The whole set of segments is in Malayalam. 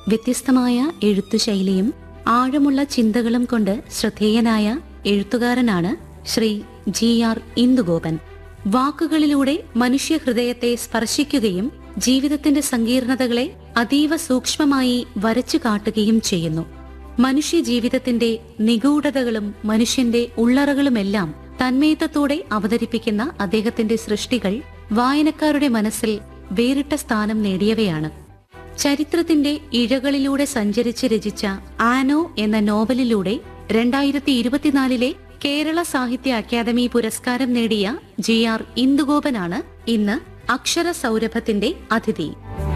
വ്യത്യസ്തമായ എഴുത്തുശൈലിയും ആഴമുള്ള ചിന്തകളും കൊണ്ട് ശ്രദ്ധേയനായ എഴുത്തുകാരനാണ് ശ്രീ ജി ആർ ഇന്ദുഗോപൻ വാക്കുകളിലൂടെ മനുഷ്യഹൃദയത്തെ സ്പർശിക്കുകയും ജീവിതത്തിന്റെ സങ്കീർണതകളെ അതീവ സൂക്ഷ്മമായി വരച്ചു കാട്ടുകയും ചെയ്യുന്നു മനുഷ്യ ജീവിതത്തിന്റെ നിഗൂഢതകളും മനുഷ്യന്റെ ഉള്ളറകളുമെല്ലാം തന്മയത്വത്തോടെ അവതരിപ്പിക്കുന്ന അദ്ദേഹത്തിന്റെ സൃഷ്ടികൾ വായനക്കാരുടെ മനസ്സിൽ വേറിട്ട സ്ഥാനം നേടിയവയാണ് ചരിത്രത്തിന്റെ ഇഴകളിലൂടെ സഞ്ചരിച്ച് രചിച്ച ആനോ എന്ന നോവലിലൂടെ രണ്ടായിരത്തി ഇരുപത്തിനാലിലെ കേരള സാഹിത്യ അക്കാദമി പുരസ്കാരം നേടിയ ജി ആർ ഇന്ദുഗോപനാണ് ഇന്ന് അക്ഷര സൗരഭത്തിന്റെ അതിഥി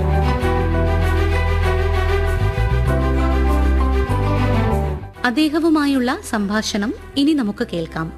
അദ്ദേഹവുമായുള്ള സംഭാഷണം ഇനി നമുക്ക് കേൾക്കാം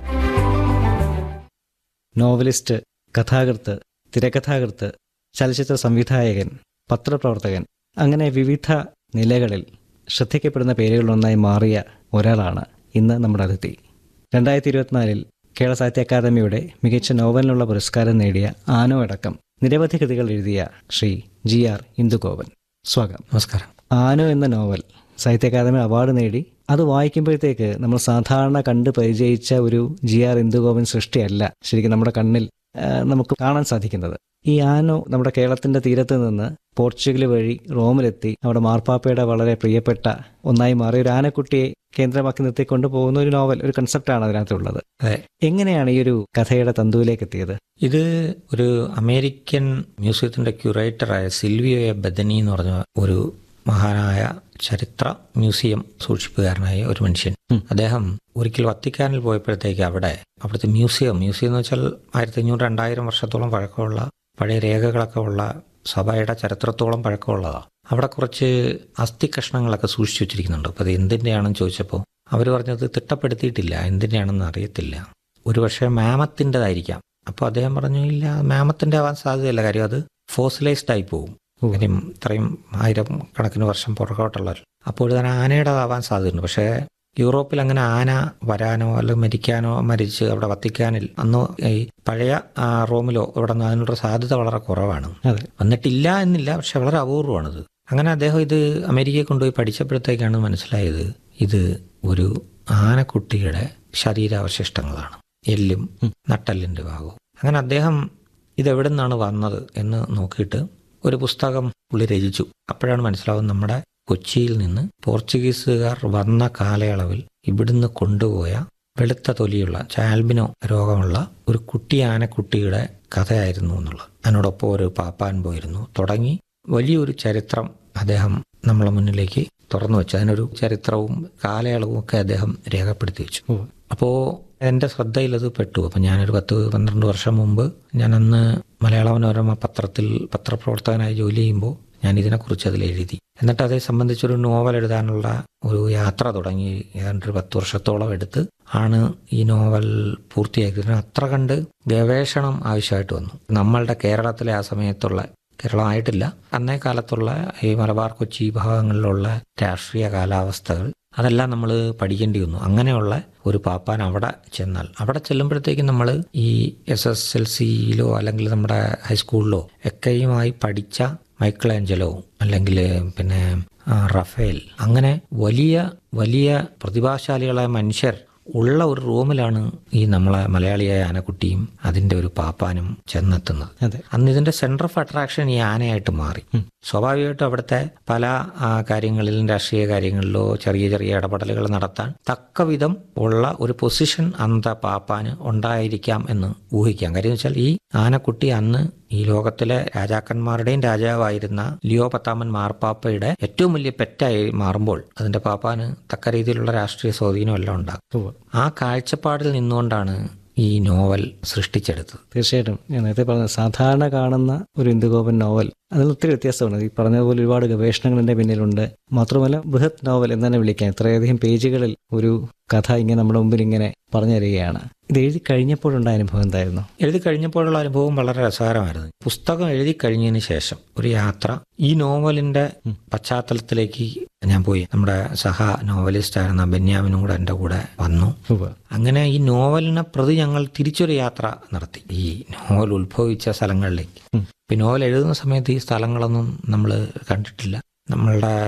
നോവലിസ്റ്റ് കഥാകൃത്ത് തിരക്കഥാകൃത്ത് ചലച്ചിത്ര സംവിധായകൻ പത്രപ്രവർത്തകൻ അങ്ങനെ വിവിധ നിലകളിൽ ശ്രദ്ധിക്കപ്പെടുന്ന പേരുകളിലൊന്നായി മാറിയ ഒരാളാണ് ഇന്ന് നമ്മുടെ അതിഥി രണ്ടായിരത്തി ഇരുപത്തിനാലിൽ കേരള സാഹിത്യ അക്കാദമിയുടെ മികച്ച നോവലിനുള്ള പുരസ്കാരം നേടിയ ആനോ അടക്കം നിരവധി കൃതികൾ എഴുതിയ ശ്രീ ജി ആർ ഇന്ദുഗോപൻ സ്വാഗതം നമസ്കാരം ആനോ എന്ന നോവൽ സാഹിത്യ അക്കാദമി അവാർഡ് നേടി അത് വായിക്കുമ്പോഴത്തേക്ക് നമ്മൾ സാധാരണ കണ്ട് പരിചയിച്ച ഒരു ജി ആർ ഇന്ദുഗോപൻ സൃഷ്ടിയല്ല ശരിക്കും നമ്മുടെ കണ്ണിൽ ആ, നമുക്ക് കാണാൻ സാധിക്കുന്നത് ഈ ആനോ നമ്മുടെ കേരളത്തിന്റെ തീരത്ത് നിന്ന് പോർച്ചുഗൽ വഴി റോമിലെത്തി അവിടെ മാർപ്പാപ്പയുടെ വളരെ പ്രിയപ്പെട്ട ഒന്നായി മാറിയ ഒരു ആനക്കുട്ടിയെ കേന്ദ്രമാക്കി നിർത്തിക്കൊണ്ട് പോകുന്ന ഒരു നോവൽ ഒരു കൺസെപ്റ്റാണ് അതിനകത്തുള്ളത് അതെ എങ്ങനെയാണ് ഈ ഒരു കഥയുടെ തന്തുവിലേക്ക് എത്തിയത് ഇത് ഒരു അമേരിക്കൻ മ്യൂസിയത്തിന്റെ ക്യൂറേറ്ററായ സിൽവിയോ എ ബദനി എന്ന് പറഞ്ഞ ഒരു മഹാനായ ചരിത്ര മ്യൂസിയം സൂക്ഷിപ്പുകാരനായ ഒരു മനുഷ്യൻ അദ്ദേഹം ഒരിക്കൽ വത്തിക്കാനിൽ പോയപ്പോഴത്തേക്ക് അവിടെ അവിടുത്തെ മ്യൂസിയം മ്യൂസിയം എന്ന് വെച്ചാൽ ആയിരത്തി അഞ്ഞൂറ് രണ്ടായിരം വർഷത്തോളം പഴക്കമുള്ള പഴയ രേഖകളൊക്കെ ഉള്ള സഭയുടെ ചരിത്രത്തോളം പഴക്കമുള്ളതാണ് അവിടെ കുറച്ച് അസ്ഥി കഷ്ണങ്ങളൊക്കെ സൂക്ഷിച്ചു വെച്ചിരിക്കുന്നുണ്ട് അപ്പോൾ അത് എന്തിൻ്റെയാണെന്ന് ചോദിച്ചപ്പോൾ അവർ പറഞ്ഞത് തിട്ടപ്പെടുത്തിയിട്ടില്ല എന്തിൻ്റെയാണെന്ന് അറിയത്തില്ല ഒരുപക്ഷെ മാമത്തിൻ്റെതായിരിക്കാം അപ്പോൾ അദ്ദേഹം പറഞ്ഞു ഇല്ല മാമത്തിൻ്റെ ആവാൻ സാധ്യതയില്ല കാര്യം അത് ഫോസിലൈസ്ഡ് ആയി പോകും കാര്യം ഇത്രയും ആയിരം കണക്കിന് വർഷം പുറകോട്ടുള്ള അപ്പോൾ തന്നെ ആനയുടേതാവാൻ സാധ്യതയുണ്ട് പക്ഷേ യൂറോപ്പിൽ അങ്ങനെ ആന വരാനോ അല്ലെങ്കിൽ മരിക്കാനോ മരിച്ച് അവിടെ വത്തിക്കാനിൽ അന്ന് ഈ പഴയ ആ, റോമിലോ ഇവിടെ നിന്ന് അതിനുള്ള സാധ്യത വളരെ കുറവാണ് അതെ വന്നിട്ടില്ല എന്നില്ല പക്ഷെ വളരെ അപൂർവമാണിത് അങ്ങനെ അദ്ദേഹം ഇത് അമേരിക്കയിൽ കൊണ്ടുപോയി പഠിച്ചപ്പോഴത്തേക്കാണ് മനസ്സിലായത് ഇത് ഒരു ആനക്കുട്ടിയുടെ ശരീരാവശിഷ്ടങ്ങളാണ് എല്ലും നട്ടലിൻ്റെ ഭാഗവും അങ്ങനെ അദ്ദേഹം ഇത് എവിടെ നിന്നാണ് വന്നത് എന്ന് നോക്കിയിട്ട് ഒരു പുസ്തകം പുള്ളി രചിച്ചു അപ്പോഴാണ് മനസ്സിലാവുന്നത് നമ്മുടെ കൊച്ചിയിൽ നിന്ന് പോർച്ചുഗീസുകാർ വന്ന കാലയളവിൽ ഇവിടുന്ന് കൊണ്ടുപോയ വെളുത്ത തൊലിയുള്ള ചാൽബിനോ രോഗമുള്ള ഒരു കുട്ടി ആനക്കുട്ടിയുടെ കഥയായിരുന്നു എന്നുള്ളത് അതിനോടൊപ്പം ഒരു പാപ്പാൻ പോയിരുന്നു തുടങ്ങി വലിയൊരു ചരിത്രം അദ്ദേഹം നമ്മളെ മുന്നിലേക്ക് തുറന്നു വെച്ചു അതിനൊരു ചരിത്രവും കാലയളവും ഒക്കെ അദ്ദേഹം രേഖപ്പെടുത്തി വെച്ചു ഓ അപ്പോൾ എൻ്റെ ശ്രദ്ധയിൽ അത് പെട്ടു അപ്പം ഞാനൊരു പത്ത് പന്ത്രണ്ട് വർഷം മുമ്പ് ഞാൻ അന്ന് മലയാള മനോരമ പത്രത്തിൽ പത്രപ്രവർത്തകനായി ജോലി ചെയ്യുമ്പോൾ ഞാൻ ഇതിനെക്കുറിച്ച് അതിൽ എഴുതി എന്നിട്ട് അതേ സംബന്ധിച്ചൊരു നോവൽ എഴുതാനുള്ള ഒരു യാത്ര തുടങ്ങി ഏതാണ്ട് ഒരു പത്ത് വർഷത്തോളം എടുത്ത് ആണ് ഈ നോവൽ പൂർത്തിയാക്കിയത് അത്ര കണ്ട് ഗവേഷണം ആവശ്യമായിട്ട് വന്നു നമ്മളുടെ കേരളത്തിലെ ആ സമയത്തുള്ള കേരളമായിട്ടില്ല അന്നേ കാലത്തുള്ള ഈ മലബാർ കൊച്ചി ഭാഗങ്ങളിലുള്ള രാഷ്ട്രീയ കാലാവസ്ഥകൾ അതെല്ലാം നമ്മൾ പഠിക്കേണ്ടി വന്നു അങ്ങനെയുള്ള ഒരു പാപ്പാൻ അവിടെ ചെന്നാൽ അവിടെ ചെല്ലുമ്പോഴത്തേക്കും നമ്മൾ ഈ എസ് എസ് എൽ സിയിലോ അല്ലെങ്കിൽ നമ്മുടെ ഹൈസ്കൂളിലോ ഒക്കെയുമായി പഠിച്ച മൈക്കിൾ ആഞ്ചലോ അല്ലെങ്കിൽ പിന്നെ ആ, റഫേൽ അങ്ങനെ വലിയ വലിയ പ്രതിഭാശാലികളായ മനുഷ്യർ ഉള്ള ഒരു റൂമിലാണ് ഈ നമ്മളെ മലയാളിയായ ആനക്കുട്ടിയും അതിന്റെ ഒരു പാപ്പാനും ചെന്നെത്തുന്നത് അതെ അന്ന് ഇതിന്റെ സെന്റർ ഓഫ് അട്രാക്ഷൻ ഈ ആനയായിട്ട് മാറി സ്വാഭാവികമായിട്ടും അവിടുത്തെ പല ആ, കാര്യങ്ങളിലും രാഷ്ട്രീയ കാര്യങ്ങളിലോ ചെറിയ ചെറിയ ഇടപെടലുകൾ നടത്താൻ തക്കവിധം ഉള്ള ഒരു പൊസിഷൻ അന്നത്തെ പാപ്പാന് ഉണ്ടായിരിക്കാം എന്ന് ഊഹിക്കാം കാര്യം വെച്ചാൽ ഈ ആനക്കുട്ടി അന്ന് ഈ ലോകത്തിലെ രാജാക്കന്മാരുടെയും രാജാവായിരുന്ന ലിയോ പത്താമൻ മാർപ്പാപ്പയുടെ ഏറ്റവും വലിയ പെറ്റായി മാറുമ്പോൾ അതിന്റെ പാപ്പാന് തക്ക രീതിയിലുള്ള രാഷ്ട്രീയ സ്വാധീനം എല്ലാം ഉണ്ടാകും ഓ ആ കാഴ്ചപ്പാടിൽ നിന്നുകൊണ്ടാണ് ഈ നോവൽ സൃഷ്ടിച്ചെടുത്തത് തീർച്ചയായിട്ടും ഞാൻ നേരത്തെ പറഞ്ഞത് സാധാരണ കാണുന്ന ഒരു ഇന്ദുഗോപൻ നോവൽ അതിൽ ഒത്തിരി വ്യത്യാസമാണ് ഈ പറഞ്ഞതുപോലെ ഒരുപാട് ഗവേഷണങ്ങൾ എൻ്റെ പിന്നിലുണ്ട് മാത്രമല്ല ബൃഹത് നോവൽ എന്ന് തന്നെ വിളിക്കാം ഇത്രയധികം പേജുകളിൽ ഒരു കഥ ഇങ്ങനെ നമ്മുടെ മുമ്പിൽ ഇങ്ങനെ പറഞ്ഞു തരികയാണ് ഇത് എഴുതി കഴിഞ്ഞപ്പോഴുണ്ടായ അനുഭവം എന്തായിരുന്നു എഴുതി കഴിഞ്ഞപ്പോഴുള്ള അനുഭവം വളരെ രസകരമായിരുന്നു പുസ്തകം എഴുതി കഴിഞ്ഞതിന് ശേഷം ഒരു യാത്ര ഈ നോവലിന്റെ പശ്ചാത്തലത്തിലേക്ക് ഞാൻ പോയി നമ്മുടെ സഹ നോവലിസ്റ്റ് ആയിരുന്ന ബെന്യാമിനും കൂടെ എൻ്റെ കൂടെ വന്നു ഉവ്വ്. അങ്ങനെ ഈ നോവലിനെ പ്രതി ഞങ്ങൾ തിരിച്ചൊരു യാത്ര നടത്തി ഈ നോവൽ ഉത്ഭവിച്ച സ്ഥലങ്ങളിലേക്ക് ഉം. ഈ നോവൽ എഴുതുന്ന സമയത്ത് ഈ സ്ഥലങ്ങളൊന്നും നമ്മൾ കണ്ടിട്ടില്ല നമ്മളുടെ